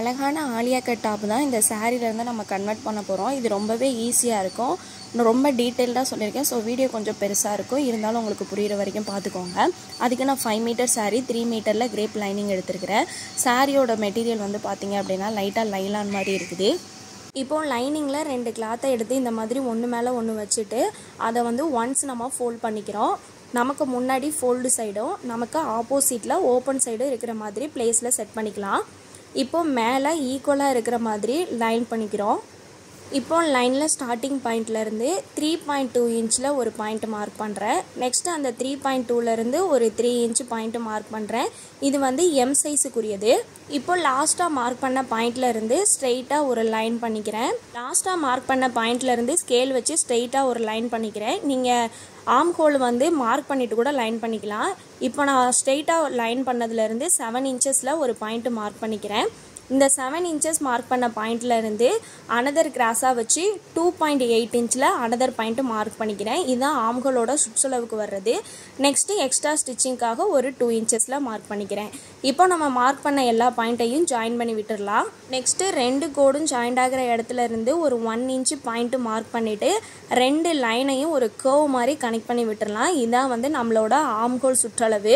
அழகான Alia cut top தான் இந்த சாரீலேருந்து நம்ம கன்வெர்ட் பண்ண போகிறோம் இது ரொம்பவே ஈஸியாக இருக்கும் நான் ரொம்ப டீட்டெயில்டாக சொல்லியிருக்கேன் ஸோ வீடியோ கொஞ்சம் பெருசாக இருக்கும் இருந்தாலும் உங்களுக்கு புரிகிற வரைக்கும் பார்த்துக்கோங்க அதுக்கு நான் ஃபைவ் மீட்டர் saree த்ரீ மீட்டரில் கிரேப் லைனிங் எடுத்திருக்கிறேன் சாரியோட மெட்டீரியல் வந்து பார்த்தீங்க அப்படின்னா லைட்டாக லைலான் மாதிரி இருக்குது இப்போ லைனிங்கில் ரெண்டு கிளாத்தை எடுத்து இந்த மாதிரி ஒன்று மேலே ஒன்று வச்சுட்டு அதை வந்து ஒன்ஸ் நம்ம ஃபோல்ட் பண்ணிக்கிறோம் நமக்கு முன்னாடி ஃபோல்டு சைடும் நமக்கு ஆப்போசிட்டில் ஓப்பன் சைடும் இருக்கிற மாதிரி பிளேஸில் செட் பண்ணிக்கலாம் இப்போ மேலே ஈக்குவலாக இருக்கிற மாதிரி லைன் பண்ணிக்கிறோம் இப்போ லைனில் ஸ்டார்டிங் பாயிண்ட்லேருந்து த்ரீ பாயிண்ட் டூ இன்ச்சில் ஒரு பாயிண்ட் மார்க் பண்ணுறேன் நெக்ஸ்ட்டு அந்த த்ரீ பாயிண்ட் டூலேருந்து ஒரு த்ரீ இன்ச் பாயிண்ட்டு மார்க் பண்ணுறேன் இது வந்து எம் சைஸுக்குரியது இப்போ லாஸ்ட்டாக மார்க் பண்ண பாயிண்ட்லேருந்து ஸ்ட்ரெயிட்டாக ஒரு லைன் பண்ணிக்கிறேன் லாஸ்ட்டாக மார்க் பண்ண பாயிண்ட்லேருந்து ஸ்கேல் வச்சு ஸ்ட்ரெயிட்டாக ஒரு லைன் பண்ணிக்கிறேன் நீங்கள் ஆம் ஹோல் வந்து மார்க் பண்ணிட்டு கூட லைன் பண்ணிக்கலாம் இப்போ நான் ஸ்ட்ரெயிட்டாக லைன் பண்ணதுலேருந்து செவன் இன்ச்சஸில் ஒரு பாயிண்ட்டு மார்க் பண்ணிக்கிறேன் இந்த செவன் இன்ச்சஸ் மார்க் பண்ண பாயிண்ட்ல இருந்து அனதர் கிராஸாக வச்சு டூ பாயிண்ட் எயிட் இன்ச்சில் அனதர் பாயிண்ட்டு மார்க் பண்ணிக்கிறேன் இதுதான் ஆம்களோட சுற்றளவுக்கு வர்றது நெக்ஸ்ட்டு எக்ஸ்ட்ரா ஸ்டிச்சிங்காக ஒரு டூ இன்ச்சஸில் மார்க் பண்ணிக்கிறேன் இப்போ நம்ம மார்க் பண்ண எல்லா பாயிண்ட்டையும் ஜாயின் பண்ணி விட்டுடலாம் நெக்ஸ்ட்டு ரெண்டு கோடும் ஜாயிண்ட் ஆகிற இடத்துல இருந்து ஒரு ஒன் இன்ச்சு பாயிண்ட்டு மார்க் பண்ணிவிட்டு ரெண்டு லைனையும் ஒரு கர்வ் மாதிரி கனெக்ட் பண்ணி விட்டுடலாம் இதான் வந்து நம்மளோட ஆம்கோல் சுற்றளவு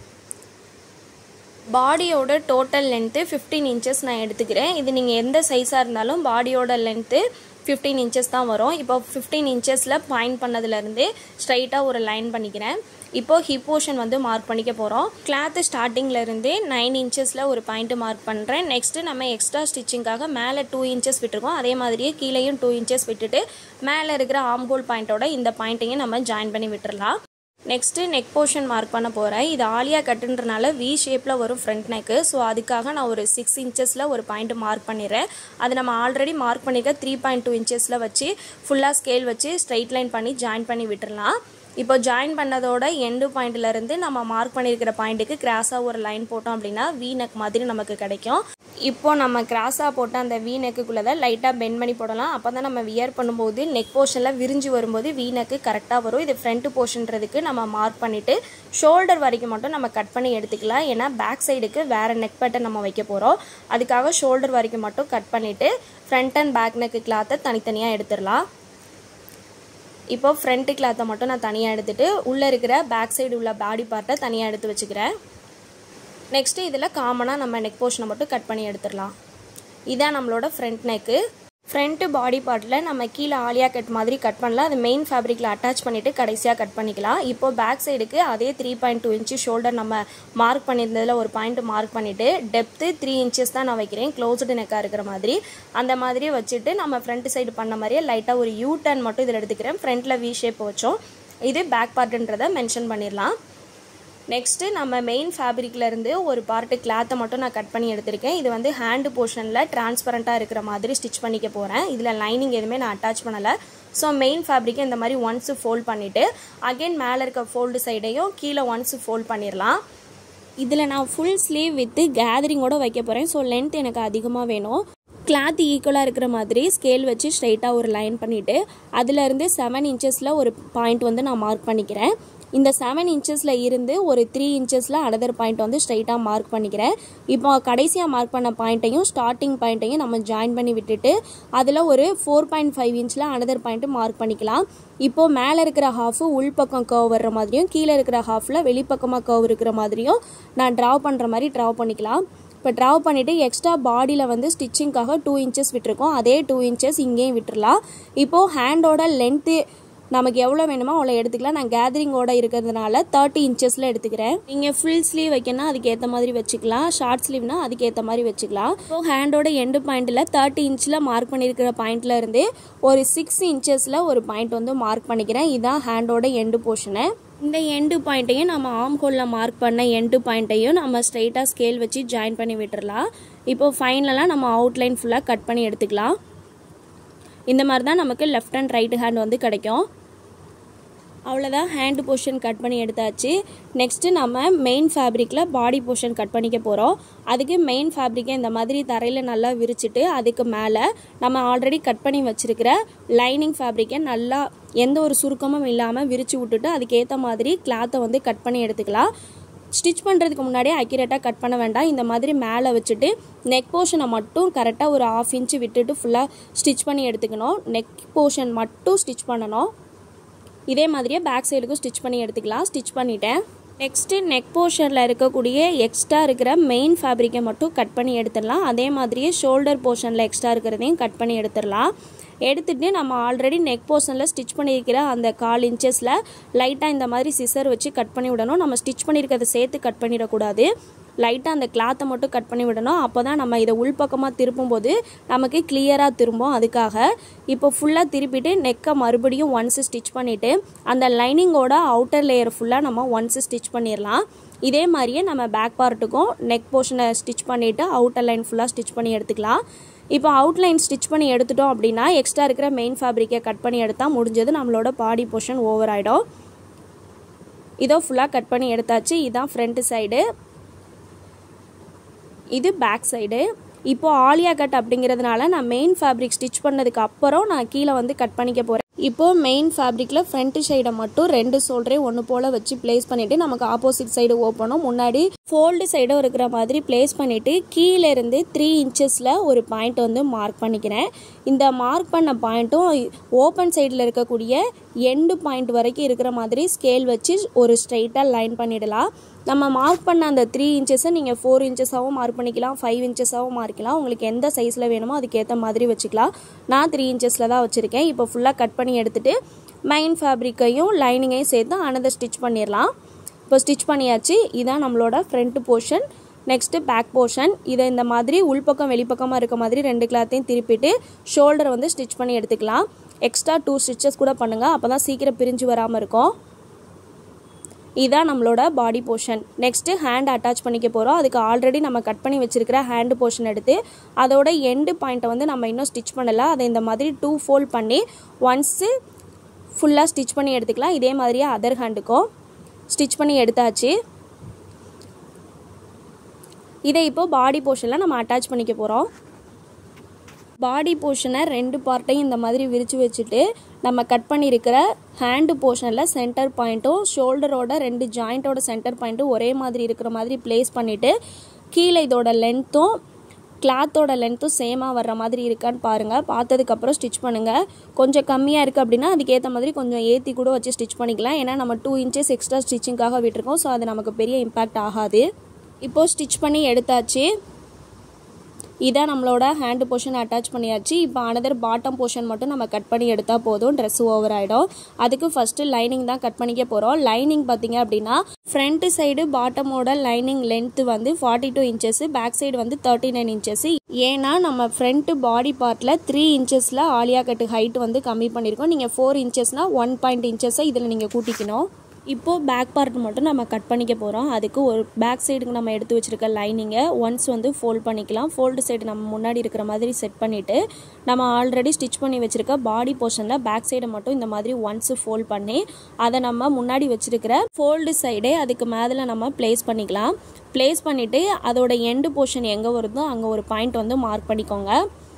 பாடியோட டோட்டல் லென்த்து ஃபிஃப்டீன் இன்ச்சஸ் நான் எடுத்துக்கிறேன் இது நீங்கள் எந்த சைஸாக இருந்தாலும் பாடியோட லென்த்து ஃபிஃப்டீன் இன்ச்சஸ் தான் வரும் இப்போ ஃபிஃப்டீன் இன்ச்சஸில் பாயிண்ட் பண்ணதுலேருந்து ஸ்ட்ரைட்டாக ஒரு லைன் பண்ணிக்கிறேன் இப்போ ஹிப் போர்ஷன் வந்து மார்க் பண்ணிக்க போகிறோம் கிளாத்து ஸ்டார்டிங்லேருந்து நைன் இன்ச்சஸில் ஒரு பாயிண்ட்டு மார்க் பண்ணுறேன் நெக்ஸ்ட்டு நம்ம எக்ஸ்ட்ரா ஸ்டிச்சிங்காக மேலே டூ இன்ச்சஸ் விட்டுருக்கோம் அதே மாதிரியே கீழேயும் டூ இன்ச்சஸ் விட்டுட்டு மேலே இருக்கிற ஆம்கோல் பாயிண்ட்டோட இந்த பாயிண்ட்டையும் நம்ம ஜாயின் பண்ணி விட்டுறலாம் நெக்ஸ்ட்டு நெக் போர்ஷன் மார்க் பண்ண போகிறேன் இது ஆலியா கட்டுன்றனால வி ஷேப்பில் வரும் ஃப்ரண்ட் நெக்கு ஸோ அதுக்காக நான் ஒரு சிக்ஸ் இன்ச்சஸில் ஒரு பாயிண்ட் மார்க் பண்ணிடுறேன் அது நம்ம ஆல்ரெடி மார்க் பண்ணியிருக்க த்ரீ பாயிண்ட் டூ இன்ச்சஸில் வச்சு ஃபுல்லாக ஸ்கேல் வச்சு ஸ்ட்ரைட் லைன் பண்ணி ஜாயின் பண்ணி விட்டுறலாம் இப்போ ஜாயின் பண்ணதோட எண்டு பாயிண்ட்லேருந்து நம்ம மார்க் பண்ணியிருக்கிற பாயிண்ட்டுக்கு கிராஸாக ஒரு லைன் போட்டோம் அப்படின்னா வி நெக் மாதிரி நமக்கு கிடைக்கும் இப்போ நம்ம கிராஸாக போட்ட அந்த வி நெக்குக்குள்ளே தான் லைட்டாக பெண்ட் பண்ணி போடலாம் அப்போ தான் நம்ம வியர் பண்ணும்போது நெக் போர்ஷனில் விரிஞ்சு வரும்போது வி நெக்கு கரெக்டாக வரும் இது ஃப்ரண்ட் போர்ஷன்றதுக்கு நம்ம மார்க் பண்ணிவிட்டு ஷோல்டர் வரைக்கும் மட்டும் நம்ம கட் பண்ணி எடுத்துக்கலாம் ஏன்னா பேக் சைடுக்கு வேறு நெக் பேட்டர்ன் நம்ம வைக்க போகிறோம் அதுக்காக ஷோல்டர் வரைக்கும் மட்டும் கட் பண்ணிவிட்டு ஃப்ரண்ட் அண்ட் பேக் நெக்கு கிளாத்தை தனித்தனியாக எடுத்துடலாம் இப்போ ஃப்ரண்ட் கிளாத்தை மட்டும் நான் தனியாக எடுத்துகிட்டு உள்ளே இருக்கிற பேக் சைடு உள்ள பாடி பார்ட்டை தனியாக எடுத்து வச்சுக்கிறேன் நெக்ஸ்ட்டு இதில் காமனாக நம்ம நெக் போர்ஷனை மட்டும் கட் பண்ணி எடுத்துடலாம் இதான் நம்மளோட ஃப்ரண்ட் நெக்கு ஃப்ரண்ட்டு பாடி பார்ட்டில் நம்ம கீழே ஆலியா கட் மாதிரி கட் பண்ணலாம் அது மெயின் ஃபேப்ரிக்கில் அட்டாச் பண்ணிவிட்டு கடைசியாக கட் பண்ணிக்கலாம் இப்போ பேக் சைடுக்கு அதே three point two inch shoulder நம்ம மார்க் பண்ணியிருந்ததில் ஒரு பாயிண்ட் மார்க் பண்ணிவிட்டு டெப்த்து த்ரீ இன்ச்சஸ் தான் நான் வைக்கிறேன் க்ளோஸ்டு நெக்காக இருக்கிற மாதிரி அந்த மாதிரி வச்சுட்டு நம்ம ஃப்ரண்ட் சைடு பண்ண மாதிரியே லைட்டாக ஒரு யூ டர்ன் மட்டும் இதில் எடுத்துக்கிறேன் ஃப்ரண்ட்டில் வி ஷேப் வச்சோம் இது பேக் பார்ட்டுன்றதை மென்ஷன் பண்ணிடலாம் நெக்ஸ்ட்டு நம்ம மெயின் ஃபேப்ரிக்லேருந்து ஒரு பார்ட்டு கிளாத்தை மட்டும் நான் கட் பண்ணி எடுத்திருக்கேன் இது வந்து ஹேண்டு போர்ஷனில் டிரான்ஸ்பரண்ட்டாக இருக்கிற மாதிரி ஸ்டிச் பண்ணிக்க போகிறேன் இதில் லைனிங் எதுவுமே நான் அட்டாச் பண்ணலை ஸோ மெயின் ஃபேப்ரிக்கை இந்த மாதிரி ஒன்ஸு ஃபோல்ட் பண்ணிவிட்டு அகெயின் மேலே இருக்க ஃபோல்டு சைடையும் கீழே ஒன்ஸு ஃபோல்ட் பண்ணிடலாம் இதில் நான் ஃபுல் ஸ்லீவ் வித்து கேதரிங்கோட வைக்க போகிறேன் ஸோ லென்த் எனக்கு அதிகமாக வேணும் கிளாத் ஈக்குவலாக இருக்கிற மாதிரி ஸ்கேல் வச்சு ஸ்ட்ரைட்டாக ஒரு லைன் பண்ணிவிட்டு அதுலேருந்து செவன் இன்ச்சஸில் ஒரு பாயிண்ட் வந்து நான் மார்க் பண்ணிக்கிறேன் இந்த செவன் இன்ச்சஸில் இருந்து ஒரு த்ரீ இன்ச்சஸில் அனதர் பாயிண்ட் வந்து ஸ்ட்ரைட்டாக மார்க் பண்ணிக்கிறேன் இப்போ கடைசியாக மார்க் பண்ண பாயிண்ட்டையும் ஸ்டார்டிங் பாயிண்ட்டையும் நம்ம ஜாயின் பண்ணி விட்டுட்டு அதில் ஒரு ஃபோர் பாயிண்ட் ஃபைவ் இன்ச்சில் அனதர் பாயிண்ட்டு மார்க் பண்ணிக்கலாம் இப்போது மேலே இருக்கிற ஹாஃபு உள்பக்கம் கர்வ் வர்ற மாதிரியும் கீழே இருக்கிற ஹாஃபில் வெளிப்பக்கமாக கர்வ் இருக்கிற மாதிரியும் நான் ட்ராவ் பண்ணுற மாதிரி ட்ராவ் பண்ணிக்கலாம் இப்போ ட்ராவ் பண்ணிவிட்டு எக்ஸ்ட்ரா பாடியில் வந்து ஸ்டிச்சிங்காக டூ இன்ச்சஸ் விட்டுருக்கோம் அதே டூ இன்ச்சஸ் இங்கேயும் விட்டுறலாம் இப்போது ஹேண்டோட லென்த்து நமக்கு எவ்வளோ வேணுமோ அவ்வளோ எடுத்துக்கலாம் நான் கேதரிங்கோட இருக்கிறதுனால தேர்ட்டி இன்ச்சஸில் எடுத்துக்கிறேன் நீங்கள் ஃபுல் ஸ்லீவ் வைக்கணும் அதுக்கு ஏற்ற மாதிரி வச்சுக்கலாம் ஷார்ட் ஸ்லீவ்னா அதுக்கு ஏற்ற மாதிரி வச்சுக்கலாம் இப்போ ஹேண்டோட எண்டு பாயிண்ட்டில் தேர்ட்டி இன்ச்சில் மார்க் பண்ணியிருக்கிற பாயிண்ட்ல இருந்து ஒரு சிக்ஸ் இன்ச்சஸில் ஒரு பாயிண்ட் வந்து மார்க் பண்ணிக்கிறேன் இதுதான் ஹேண்டோட எண்டு போர்ஷனு இந்த எண்டு பாயிண்ட்டையும் நம்ம ஆம் ஹோலில் மார்க் பண்ண எண்டு பாயிண்ட்டையும் நம்ம ஸ்ட்ரைட்டாக ஸ்கேல் வச்சு ஜாயின் பண்ணி விட்டுறலாம் இப்போ ஃபைனலாக நம்ம அவுட்லைன் ஃபுல்லாக கட் பண்ணி எடுத்துக்கலாம் இந்த மாதிரி தான் நமக்கு லெஃப்ட் அண்ட் ரைட் ஹேண்ட் வந்து கிடைக்கும் அவ்வளோதான் ஹேண்டு போர்ஷன் கட் பண்ணி எடுத்தாச்சு நெக்ஸ்ட்டு நம்ம மெயின் ஃபேப்ரிக்கில் பாடி போர்ஷன் கட் பண்ணிக்க போகிறோம் அதுக்கு மெயின் ஃபேப்ரிக்கை இந்த மாதிரி தரையில் நல்லா விரிச்சிட்டு அதுக்கு மேலே நம்ம ஆல்ரெடி கட் பண்ணி வச்சுருக்கிற லைனிங் ஃபேப்ரிக்கை நல்லா எந்த ஒரு சுருக்கமும் இல்லாமல் விரித்து விட்டுட்டு அதுக்கேற்ற மாதிரி கிளாத்தை வந்து கட் பண்ணி எடுத்துக்கலாம் ஸ்டிச் பண்ணுறதுக்கு முன்னாடியே அக்யூரேட்டாக கட் பண்ண வேண்டாம் இந்த மாதிரி மேலே வச்சுட்டு நெக் போர்ஷனை மட்டும் கரெக்டாக ஒரு ஆஃப் இன்ச்சு விட்டுட்டு ஃபுல்லாக ஸ்டிச் பண்ணி எடுத்துக்கணும் நெக் போர்ஷன் மட்டும் ஸ்டிச் பண்ணணும் இதே மாதிரியே பேக் சைடுக்கும் ஸ்டிச் பண்ணி எடுத்துக்கலாம் ஸ்டிச் பண்ணிட்டேன் நெக்ஸ்ட்டு நெக் போர்ஷனில் இருக்கக்கூடிய எக்ஸ்ட்ரா இருக்கிற மெயின் ஃபேப்ரிக்கை மட்டும் கட் பண்ணி எடுத்துடலாம் அதே மாதிரியே ஷோல்டர் போர்ஷனில் எக்ஸ்ட்ரா இருக்கிறதையும் கட் பண்ணி எடுத்துடலாம் எடுத்துகிட்டு நம்ம ஆல்ரெடி நெக் போர்ஷனில் ஸ்டிச் பண்ணியிருக்கிற அந்த கால் இன்ச்சஸில் லைட்டாக இந்த மாதிரி சிசர் வச்சு கட் பண்ணி விடணும் நம்ம ஸ்டிச் பண்ணியிருக்கிறத சேர்த்து கட் பண்ணிடக்கூடாது லைட்டாக அந்த கிளாத்தை மட்டும் கட் பண்ணி விடணும் அப்போ தான் நம்ம இதை உள்பக்கமாக திருப்பும்போது நமக்கு கிளியராக திரும்பும் அதுக்காக இப்போ ஃபுல்லாக திருப்பிட்டு நெக்கை மறுபடியும் ஒன்ஸு ஸ்டிச் பண்ணிவிட்டு அந்த லைனிங்கோட அவுட்டர் லேயர் ஃபுல்லாக நம்ம ஒன்ஸு ஸ்டிச் பண்ணிடலாம் இதே மாதிரியே நம்ம பேக் பார்ட்டுக்கும் நெக் போர்ஷனை ஸ்டிச் பண்ணிவிட்டு அவுட்டர் லைன் ஃபுல்லாக ஸ்டிச் பண்ணி எடுத்துக்கலாம் இப்போ அவுட்லைன் ஸ்டிச் பண்ணி எடுத்துட்டோம் அப்படின்னா எக்ஸ்ட்ரா இருக்கிற மெயின் ஃபேப்ரிக்கை கட் பண்ணி எடுத்தால் முடிஞ்சது நம்மளோட பாடி போர்ஷன் ஓவர் ஆகிடும் இதோ ஃபுல்லாக கட் பண்ணி எடுத்தாச்சு இதுதான் ஃப்ரண்ட் சைடு இது பேக் சைடு இப்போ ஆலியா கட் அப்படிங்கிறதுனால நான் மெயின் ஃபேப்ரிக் ஸ்டிச் பண்ணதுக்கு அப்புறம் நான் கீழே வந்து கட் பண்ணிக்க போகிறேன் இப்போ மெயின் ஃபேப்ரிக்கில் ஃப்ரண்ட் சைடை மட்டும் ரெண்டு சோல்டரே ஒன்று போல் வச்சு ப்ளேஸ் பண்ணிவிட்டு நமக்கு ஆப்போசிட் சைடு ஓப்பனும் முன்னாடி ஃபோல்டு சைடும் இருக்கிற மாதிரி ப்ளேஸ் பண்ணிவிட்டு கீழே இருந்து த்ரீ இன்ச்சஸில் ஒரு பாயிண்ட் வந்து மார்க் பண்ணிக்கிறேன் இந்த மார்க் பண்ண பாயிண்ட்டும் ஓப்பன் சைடில் இருக்கக்கூடிய எண்டு பாயிண்ட் வரைக்கும் இருக்கிற மாதிரி ஸ்கேல் வச்சு ஒரு ஸ்ட்ரைட்டாக லைன் பண்ணிடலாம் நம்ம மார்க் பண்ண அந்த த்ரீ இன்ச்சஸை நீங்கள் ஃபோர் இன்ச்சஸாகவும் மார்க் பண்ணிக்கலாம் ஃபைவ் இன்ச்சஸாகவும் மார்க்கலாம் உங்களுக்கு எந்த சைஸில் வேணுமோ அதுக்கேற்ற மாதிரி வச்சுக்கலாம் நான் த்ரீ இன்ச்சஸில் தான் வச்சுருக்கேன் இப்போ ஃபுல்லாக கட் பண்ணி எடுத்துகிட்டு மெயின் ஃபேப்ரிக்கையும் லைனிங்கையும் சேர்த்து அனதர் ஸ்டிச் பண்ணிடலாம் இப்போ ஸ்டிச் பண்ணியாச்சு இதான் நம்மளோட front portion next back portion இதை இந்த மாதிரி உள்பக்கம் வெளிப்பக்கமாக இருக்க மாதிரி ரெண்டு கிளாத்தையும் திருப்பிட்டு ஷோல்டரை வந்து ஸ்டிச் பண்ணி எடுத்துக்கலாம் எக்ஸ்ட்ரா டூ ஸ்டிச்சஸ் கூட பண்ணுங்கள் அப்போ தான் சீக்கிரம் பிரிஞ்சு வராமல் இருக்கும் இதான் நம்மளோட body portion next hand attach பண்ணிக்க போகிறோம் அதுக்கு ஆல்ரெடி நம்ம கட் பண்ணி வச்சுருக்கிற ஹேண்டு போர்ஷன் எடுத்து அதோட எண்டு பாயிண்ட்டை வந்து நம்ம இன்னும் ஸ்டிச் பண்ணலை அதை இந்த மாதிரி டூ ஃபோல்ட் பண்ணி ஒன்ஸு ஃபுல்லாக ஸ்டிச் பண்ணி எடுத்துக்கலாம் இதே மாதிரியே அதர் ஹேண்டுக்கும் ஸ்டிச் பண்ணி எடுத்தாச்சு இதை இப்போ பாடி போர்ஷனில் நம்ம அட்டாச் பண்ணிக்க போகிறோம் பாடி போர்ஷனை ரெண்டு பார்ட்டையும் இந்த மாதிரி விரித்து வச்சுட்டு நம்ம கட் பண்ணியிருக்கிற ஹேண்டு போர்ஷனில் சென்டர் பாயிண்ட்டும் ஷோல்டரோட ரெண்டு ஜாயிண்ட்டோட சென்டர் பாயிண்ட்டும் ஒரே மாதிரி இருக்கிற மாதிரி ப்ளேஸ் பண்ணிவிட்டு கீழே இதோட லென்த்தும் கிளாத்தோட லென்த்தும் சேமாக வர்ற மாதிரி இருக்கான்னு பாருங்கள் பார்த்ததுக்கப்புறம் ஸ்டிச் பண்ணுங்கள் கொஞ்சம் கம்மியாக இருக்குது அப்படின்னா அதுக்கேற்ற மாதிரி கொஞ்சம் ஏற்றி கூட வச்சு ஸ்டிச் பண்ணிக்கலாம் ஏன்னா நம்ம டூ இன்ச்சஸ் எக்ஸ்ட்ரா ஸ்டிச்சிங்காக விட்டுருக்கோம் ஸோ அது நமக்கு பெரிய இம்பேக்ட் ஆகாது இப்போது ஸ்டிச் பண்ணி எடுத்தாச்சு இதான் நம்மளோட ஹேண்டு போர்ஷன் அட்டாச் பண்ணியாச்சு இப்போ அனதர் பாட்டம் போர்ஷன் மட்டும் நம்ம கட் பண்ணி எடுத்தால் போதும் ட்ரெஸ் ஓவர் ஆகிடும் அதுக்கு ஃபஸ்ட்டு லைனிங் தான் கட் பண்ணிக்க போகிறோம் லைனிங் பார்த்தீங்க அப்படின்னா ஃப்ரண்ட் சைடு பாட்டமோட லைனிங் லென்த்து வந்து forty two inches back side வந்து தேர்ட்டி நைன் இன்ச்சஸ் ஏன்னா நம்ம ஃப்ரண்ட் பாடி பார்ட்டில் த்ரீ இன்ச்சஸில் ஆலியா கட்டு ஹைட் வந்து கம்மி பண்ணியிருக்கோம் நீங்கள் ஃபோர் இன்ச்சஸ்னால் ஒன் பாயிண்ட் இன்ச்சஸை இதில் நீங்கள் கூட்டிக்கணும் இப்போது பேக் பார்ட் மட்டும் நம்ம கட் பண்ணிக்க போகிறோம் அதுக்கு ஒரு பேக் சைடுக்கு நம்ம எடுத்து வச்சுருக்க லைனிங்கை ஒன்ஸ் வந்து ஃபோல்ட் பண்ணிக்கலாம் ஃபோல்டு சைடு நம்ம முன்னாடி இருக்கிற மாதிரி செட் பண்ணிவிட்டு நம்ம ஆல்ரெடி ஸ்டிச் பண்ணி வச்சுருக்க பாடி போர்ஷனில் பேக் சைடை மட்டும் இந்த மாதிரி ஒன்ஸு ஃபோல்ட் பண்ணி அதை நம்ம முன்னாடி வச்சுருக்கிற ஃபோல்டு சைடே அதுக்கு மேலே நம்ம ப்ளேஸ் பண்ணிக்கலாம் ப்ளேஸ் பண்ணிவிட்டு அதோட எண்டு போர்ஷன் எங்கே வருதோ அங்கே ஒரு பாயிண்ட் வந்து மார்க் பண்ணிக்கோங்க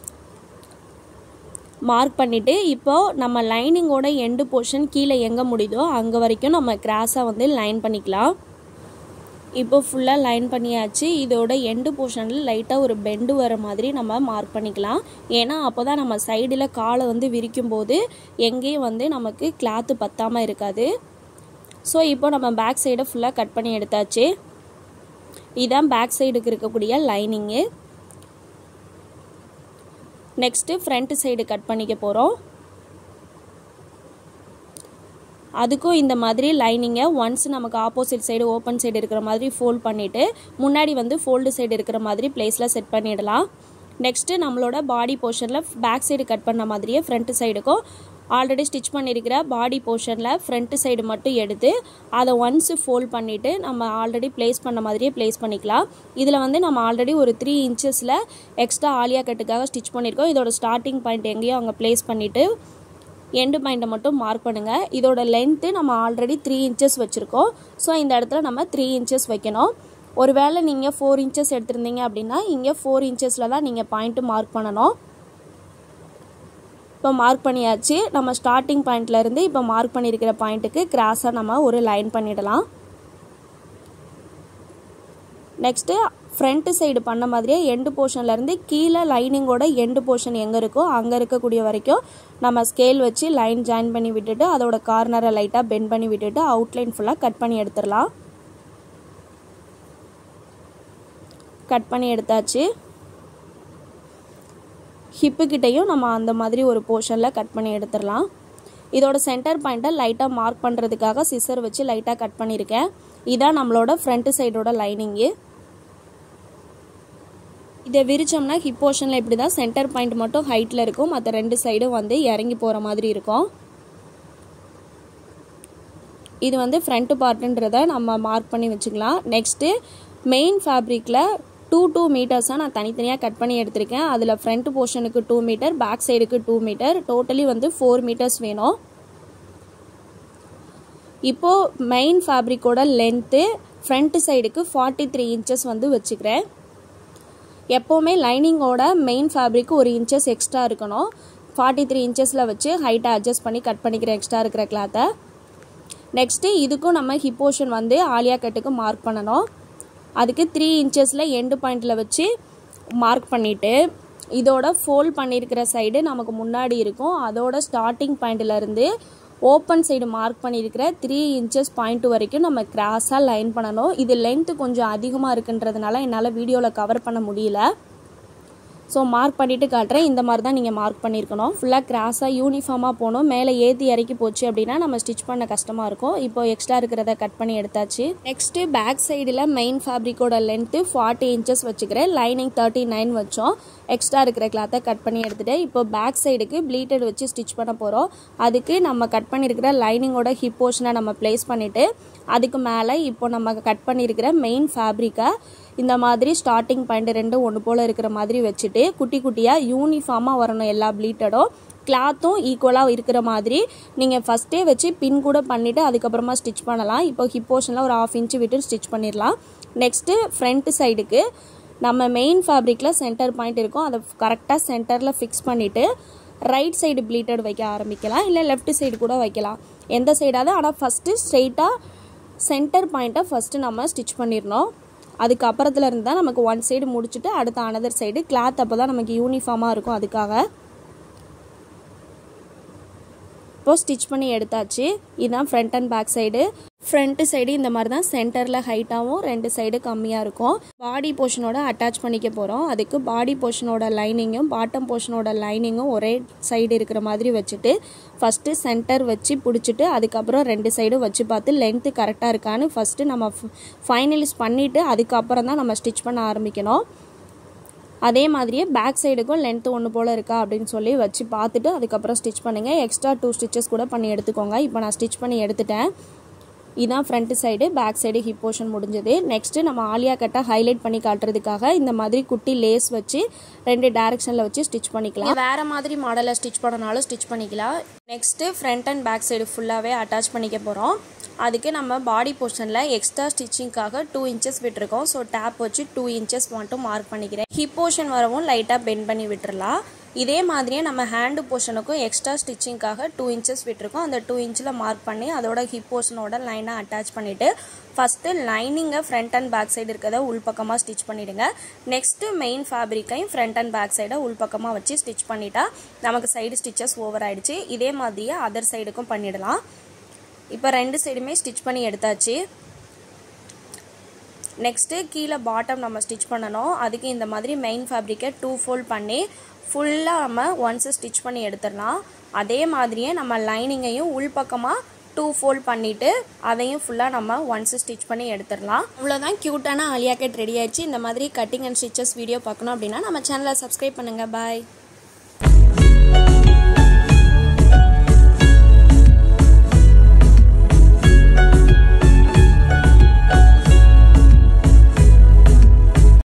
மார்க் பண்ணிவிட்டு இப்போது நம்ம லைனிங்கோட எண்டு போர்ஷன் கீழே எங்கே முடியுதோ அங்கே வரைக்கும் நம்ம கிராஸாக வந்து லைன் பண்ணிக்கலாம் இப்போ ஃபுல்லாக லைன் பண்ணியாச்சு இதோட எண்டு போர்ஷனில் லைட்டாக ஒரு பெண்டு வர மாதிரி நம்ம மார்க் பண்ணிக்கலாம் ஏன்னா அப்போ தான் நம்ம சைடில் காலை வந்து விரிக்கும் போது எங்கேயும் வந்து நமக்கு கிளாத்து பத்தாமல் இருக்காது ஸோ இப்போ நம்ம பேக் சைடை ஃபுல்லாக கட் பண்ணி எடுத்தாச்சு இதுதான் பேக் சைடுக்கு இருக்கக்கூடிய lining next front side cut பண்ணிக்க போகிறோம் அதுக்கும் இந்த மாதிரி லைனிங்கை ஒன்ஸ் நமக்கு ஆப்போசிட் சைடு ஓப்பன் சைடு இருக்கிற மாதிரி ஃபோல்ட் பண்ணிவிட்டு முன்னாடி வந்து ஃபோல்டு சைடு இருக்கிற மாதிரி பிளேஸில் செட் பண்ணிடலாம் நெக்ஸ்ட்டு நம்மளோட பாடி போர்ஷனில் பேக் சைடு கட் பண்ண மாதிரியே ஃப்ரண்ட் சைடுக்கும் ஆல்ரெடி ஸ்டிச் பண்ணியிருக்கிற பாடி போர்ஷனில் ஃப்ரண்ட்டு சைடு மட்டும் எடுத்து அதை ஒன்ஸு ஃபோல்ட் பண்ணிவிட்டு நம்ம ஆல்ரெடி ப்ளேஸ் பண்ண மாதிரியே ப்ளேஸ் பண்ணிக்கலாம் இதில் வந்து நம்ம ஆல்ரெடி ஒரு த்ரீ இன்ச்சஸில் எக்ஸ்ட்ரா ஆலியா கட்டுக்காக ஸ்டிச் பண்ணியிருக்கோம் இதோட ஸ்டார்டிங் பாயிண்ட் எங்கேயோ அங்கே ப்ளேஸ் பண்ணிவிட்டு எண்டு பாயிண்ட்டை மட்டும் மார்க் பண்ணுங்கள் இதோட லென்த்து நம்ம ஆல்ரெடி த்ரீ இன்ச்சஸ் வச்சுருக்கோம் ஸோ இந்த இடத்துல நம்ம த்ரீ இன்ச்சஸ் வைக்கணும் ஒருவேளை நீங்கள் ஃபோர் இன்ச்சஸ் எடுத்திருந்தீங்க அப்படின்னா இங்கே ஃபோர் இன்ச்சஸில் தான் நீங்கள் பாயிண்ட்டு மார்க் பண்ணணும் இப்போ மார்க் பண்ணியாச்சு நம்ம ஸ்டார்டிங் பாயிண்ட்லேருந்து இப்போ மார்க் பண்ணியிருக்கிற பாயிண்ட்டுக்கு கிராஸாக நம்ம ஒரு லைன் பண்ணிடலாம் நெக்ஸ்ட்டு ஃப்ரண்ட் சைடு பண்ண மாதிரியே எண்டு போர்ஷன்லேருந்து கீழே லைனிங்கோட எண்டு போர்ஷன் எங்கே இருக்கோ அங்கே இருக்கக்கூடிய வரைக்கும் நம்ம ஸ்கேல் வச்சு லைன் ஜாயின் பண்ணி விட்டுட்டு அதோட கார்னரை லைட்டாக பெண்ட் பண்ணி விட்டுட்டு அவுட்லைன் ஃபுல்லாக கட் பண்ணி எடுத்துடலாம் கட் பண்ணி எடுத்தாச்சு ஹிப்புக்கிட்டையும் நம்ம அந்த மாதிரி ஒரு போர்ஷனில் கட் பண்ணி எடுத்துடலாம் இதோட சென்டர் பாயிண்ட்டை லைட்டாக மார்க் பண்ணுறதுக்காக சிசர் வச்சு லைட்டாக கட் பண்ணியிருக்கேன் இதான் நம்மளோட ஃப்ரண்ட் சைடோட லைனிங்கு இதை விரிச்சோம்னா ஹிப் போர்ஷனில் இப்படி தான் சென்டர் பாயிண்ட் மட்டும் ஹைட்டில் இருக்கும் மற்ற ரெண்டு சைடும் வந்து இறங்கி போகிற மாதிரி இருக்கும் இது வந்து ஃப்ரண்ட் பார்ட்டுன்றதை நம்ம மார்க் பண்ணி வச்சுக்கலாம் நெக்ஸ்ட்டு மெயின் ஃபேப்ரிக்கில் டூ டூ மீட்டர்ஸாக நான் தனித்தனியாக கட் பண்ணி எடுத்திருக்கேன் அதில் ஃப்ரண்ட் போர்ஷனுக்கு டூ மீட்டர் பேக் சைடுக்கு டூ மீட்டர் டோட்டலி வந்து ஃபோர் மீட்டர்ஸ் வேணும் இப்போது மெயின் ஃபேப்ரிக்கோட லென்த்து ஃப்ரண்ட் சைடுக்கு ஃபார்ட்டி த்ரீ இன்ச்சஸ் வந்து வச்சுக்கிறேன் எப்போவுமே லைனிங்கோட மெயின் ஃபேப்ரிக்கு ஒரு இன்ச்சஸ் எக்ஸ்ட்ரா இருக்கணும் ஃபார்ட்டி த்ரீ இன்ச்சஸில் வச்சு ஹைட்டை அட்ஜஸ்ட் பண்ணி கட் பண்ணிக்கிறேன் எக்ஸ்ட்ரா இருக்கிற கிளாத்தை நெக்ஸ்ட்டு இதுக்கும் நம்ம ஹிப் போர்ஷன் வந்து ஆலியா கட்டுக்கு மார்க் பண்ணணும் அதுக்கு த்ரீ இன்ச்சஸில் எண்டு பாயிண்டில் வச்சு மார்க் பண்ணிவிட்டு இதோட ஃபோல்ட் பண்ணியிருக்கிற சைடு நமக்கு முன்னாடி இருக்கும் அதோட ஸ்டார்டிங் பாயிண்ட்லேருந்து ஓப்பன் சைடு மார்க் பண்ணியிருக்கிற த்ரீ இன்ச்சஸ் பாயிண்ட் வரைக்கும் நம்ம கிராஸாக லைன் பண்ணணும் இது லென்த்து கொஞ்சம் அதிகமாக இருக்குன்றதுனால என்னால் வீடியோவில் கவர் பண்ண முடியல ஸோ மார்க் பண்ணிவிட்டு காட்டுறேன் இந்த மாதிரி தான் நீங்கள் மார்க் பண்ணியிருக்கணும் ஃபுல்லாக கிராஸாக யூனிஃபார்மாக போகணும் மேலே ஏற்றி இறக்கி போச்சு அப்படின்னா நம்ம ஸ்டிச் பண்ண கஷ்டமாக இருக்கும் இப்போ எக்ஸ்ட்ரா இருக்கிறத கட் பண்ணி எடுத்தாச்சு நெக்ஸ்ட்டு பேக் சைடில் மெயின் ஃபேப்ரிக்கோட லென்த்து ஃபார்ட்டி இன்ச்சஸ் வச்சுக்கிறேன் லைனிங் தேர்ட்டி நைன் வச்சோம் எக்ஸ்ட்ரா இருக்கிற கிளாத்தை கட் பண்ணி எடுத்துகிட்டு இப்போ பேக் சைடுக்கு ப்ளீட்டட் வச்சு ஸ்டிச் பண்ண போகிறோம் அதுக்கு நம்ம கட் பண்ணியிருக்கிற லைனிங்கோட ஹிப் போர்ஷனை நம்ம ப்ளேஸ் பண்ணிவிட்டு அதுக்கு மேலே இப்போ நம்ம கட் பண்ணியிருக்கிற மெயின் ஃபேப்ரிக்கை இந்த மாதிரி ஸ்டார்டிங் பாயிண்ட் ரெண்டும் ஒன்று போல் இருக்கிற மாதிரி வச்சுட்டு குட்டி குட்டியாக யூனிஃபார்மாக வரணும் எல்லா ப்ளீட்டடும் கிளாத்தும் ஈக்குவலாக இருக்கிற மாதிரி நீங்கள் ஃபஸ்ட்டே வச்சு பின் கூட பண்ணிவிட்டு அதுக்கப்புறமா ஸ்டிச் பண்ணலாம் இப்போ ஹிப் போர்ஷனில் ஒரு ஆஃப் இன்ச்சு விட்டு ஸ்டிச் பண்ணிடலாம் நெக்ஸ்ட்டு ஃப்ரண்ட் சைடுக்கு நம்ம மெயின் ஃபேப்ரிக்கில் சென்டர் பாயிண்ட் இருக்கும் அதை கரெக்டாக சென்டரில் ஃபிக்ஸ் பண்ணிவிட்டு ரைட் சைடு ப்ளீட்டட் வைக்க ஆரம்பிக்கலாம் இல்லை லெஃப்ட் சைடு கூட வைக்கலாம் எந்த சைடாவது ஆனால் ஃபஸ்ட்டு ஸ்ட்ரெயிட்டாக சென்டர் பாயிண்ட்டை ஃபஸ்ட்டு நம்ம ஸ்டிச் பண்ணிடணும் அதுக்கு அப்புறத்துல இருந்து தான் நமக்கு ஒன் சைடு முடிச்சுட்டு அடுத்த அனதர் சைடு கிளாத் அப்போ தான் நமக்கு யூனிஃபார்மாக இருக்கும் அதுக்காக இப்போது ஸ்டிச் பண்ணி எடுத்தாச்சு இதுதான் front and back side front side இந்த மாதிரி தான் சென்டரில் ஹைட்டாகவும் ரெண்டு சைடு கம்மியாக இருக்கும் பாடி போர்ஷனோட அட்டாச் பண்ணிக்க போகிறோம் அதுக்கு பாடி போர்ஷனோட லைனிங்கும் பாட்டம் போர்ஷனோட லைனிங்கும் ஒரே சைடு இருக்கிற மாதிரி வச்சுட்டு ஃபஸ்ட்டு சென்டர் வச்சு பிடிச்சிட்டு அதுக்கப்புறம் ரெண்டு சைடும் வச்சு பார்த்து லென்த்து கரெக்டாக இருக்கான்னு ஃபஸ்ட்டு நம்ம ஃபைனலிஸ் பண்ணிவிட்டு அதுக்கப்புறம் தான் நம்ம ஸ்டிச் பண்ண ஆரம்பிக்கணும் அதே மாதிரியே பேக் சைடுக்கும் லென்த்து ஒன்று போல் இருக்கா அப்படின்னு சொல்லி வச்சு பார்த்துட்டு அதுக்கப்புறம் ஸ்டிச் பண்ணுங்கள் எக்ஸ்ட்ரா டூ ஸ்டிச்சஸ் கூட பண்ணி எடுத்துக்கோங்க இப்போ நான் ஸ்டிச் பண்ணி எடுத்துட்டேன் இதான் front side back side hip portion முடிஞ்சது நெக்ஸ்ட்டு நம்ம ஆலியா கட்டை ஹைலைட் பண்ணி காட்டுறதுக்காக இந்த மாதிரி குட்டி லேஸ் வச்சு ரெண்டு டேரெக்ஷனில் வச்சு ஸ்டிச் பண்ணிக்கலாம் வேறு மாதிரி மாடலில் ஸ்டிச் பண்ணனாலும் ஸ்டிச் பண்ணிக்கலாம் next front and back side ஃபுல்லாகவே அட்டாச் பண்ணிக்க போகிறோம் அதுக்கு நம்ம பாடி போர்ஷனில் எக்ஸ்ட்ரா ஸ்டிச்சிங்காக டூ இன்ச்சஸ் விட்டுருக்கோம் ஸோ டேப் வச்சு டூ இன்ச்சஸ் மட்டும் மார்க் பண்ணிக்கிறேன் ஹிப் போர்ஷன் வரவும் லைட்டாக பெண்ட் பண்ணி விட்டுறலாம் இதே மாதிரியே நம்ம ஹேண்டு போர்ஷனுக்கும் எக்ஸ்ட்ரா ஸ்டிச்சிங்காக டூ இன்ச்சஸ் விட்டுருக்கோம் அந்த டூ இன்ச்சில் மார்க் பண்ணி அதோட ஹிப் போர்ஷனோட லைனாக அட்டாச் பண்ணிவிட்டு ஃபஸ்ட்டு லைனிங்கை ஃப்ரண்ட் அண்ட் பேக் சைடு இருக்கிறத உள்பக்கமாக ஸ்டிச் பண்ணிவிடுங்க நெக்ஸ்ட்டு மெயின் ஃபேப்ரிக்கையும் ஃப்ரண்ட் அண்ட் பேக் சைடை உள்பக்கமாக வச்சு ஸ்டிச் பண்ணிட்டா நமக்கு சைடு ஸ்டிச்சஸ் ஓவர் ஆயிடுச்சு இதே மாதிரியே அதர் சைடுக்கும் பண்ணிடலாம் இப்போ ரெண்டு சைடுமே ஸ்டிச் பண்ணி எடுத்தாச்சு நெக்ஸ்ட்டு கீழே பாட்டம் நம்ம ஸ்டிச் பண்ணணும் அதுக்கு இந்த மாதிரி மெயின் ஃபேப்ரிக்கை டூ ஃபோல்ட் பண்ணி ஃபுல்லாக நம்ம ஒன்ஸு ஸ்டிச் பண்ணி எடுத்துடலாம் அதே மாதிரியே நம்ம லைனிங்கையும் உள்பக்கமாக டூ ஃபோல்ட் பண்ணிவிட்டு அதையும் ஃபுல்லாக நம்ம ஒன்ஸு ஸ்டிச் பண்ணி எடுத்துடலாம் அவ்வளோதான் க்யூட்டான ஆலியா கட் ரெடி ஆயிடுச்சு இந்த மாதிரி கட்டிங் அண்ட் ஸ்டிச்சஸ் வீடியோ பார்க்கணும் அப்படின்னா நம்ம சேனலை சப்ஸ்கிரைப் பண்ணுங்கள் பாய்